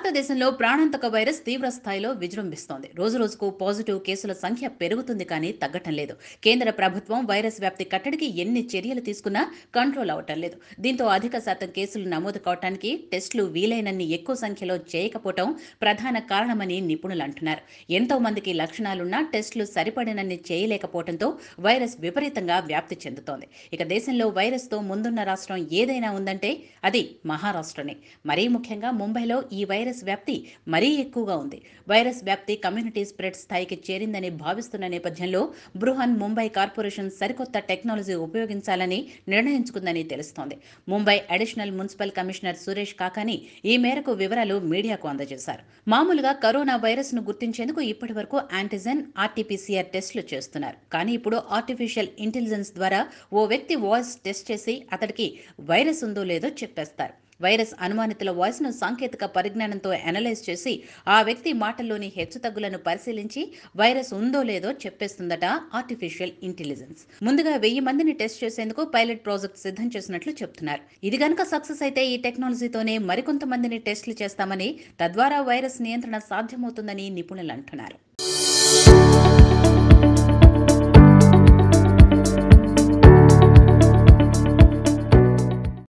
భారతదేశంలో ప్రాణాంతక వైరస్ తీవ్ర స్థాయిలో విజృంభిస్తోంది రోజురోజుకు పాజిటివ్ కేసుల సంఖ్య పెరుగుతుంది కానీ తగ్గటం లేదు కేంద్ర ప్రభుత్వం వైరస్ వ్యాప్తి కట్టడికి ఎన్ని చర్యలు తీసుకున్నా కంట్రోల్ అవటం లేదు దీంతో అధిక శాతం కేసులు నమోదు కావటానికి టెస్టులు వీలైనన్ని ఎక్కువ సంఖ్యలో చేయకపోవటం ప్రధాన కారణమని నిపుణులు అంటున్నారు ఎంతో మందికి లక్షణాలున్నా టెస్టులు సరిపడినన్ని చేయలేకపోవడంతో వైరస్ విపరీతంగా వ్యాప్తి చెందుతోంది ఇక దేశంలో వైరస్తో ముందున్న రాష్ట్రం ఏదైనా ఉందంటే అది మహారాష్ట్రనే మరీ ముఖ్యంగా ముంబైలో ఈ వైరస్ వ్యాప్తి మరీ ఎక్కువగా ఉంది వైరస్ వ్యాప్తి కమ్యూనిటీ స్ప్రెడ్ స్థాయికి చేరిందని భావిస్తున్న నేపథ్యంలో బృహన్ ముంబై కార్పొరేషన్ సరికొత్త టెక్నాలజీ ఉపయోగించాలని నిర్ణయించుకుందని తెలుస్తోంది Mumbai additional municipal commissioner Suresh Kakani ఈ మేరకు వివరాలు మీడియాకు అందజేశారు మామూలుగా కరోనా వైరస్ ను గుర్తించేందుకు ఇప్పటి వరకు యాంటీజెన్ ఆర్టీపీసీఆర్ టెస్టులు చేస్తున్నారు కానీ ఇప్పుడు ఆర్టిఫిషియల్ ఇంటెలిజెన్స్ ద్వారా ఓ వ్యక్తి వాయిస్ టెస్ట్ చేసి అతడికి వైరస్ ఉందో లేదో చెప్పేస్తారు వైరస్ అనుమానితుల వాయిస్ను సాంకేతిక పరిజ్ఞానంతో అనలైజ్ చేసి ఆ వ్యక్తి మాటల్లోని హెచ్చుతగ్గులను పరిశీలించి వైరస్ ఉందో లేదో చెప్పేస్తుందట ఆర్టిఫిషియల్ ఇంటెలిజెన్స్ ముందుగా వెయ్యి మందిని టెస్ట్ చేసేందుకు పైలట్ ప్రాజెక్ట్ సిద్ధం చేసినట్లు చెప్తున్నారు ఇది గనుక సక్సెస్ అయితే ఈ టెక్నాలజీతోనే మరికొంతమందిని టెస్టులు చేస్తామని తద్వారా వైరస్ నియంత్రణ సాధ్యమవుతుందని నిపుణులు అంటున్నారు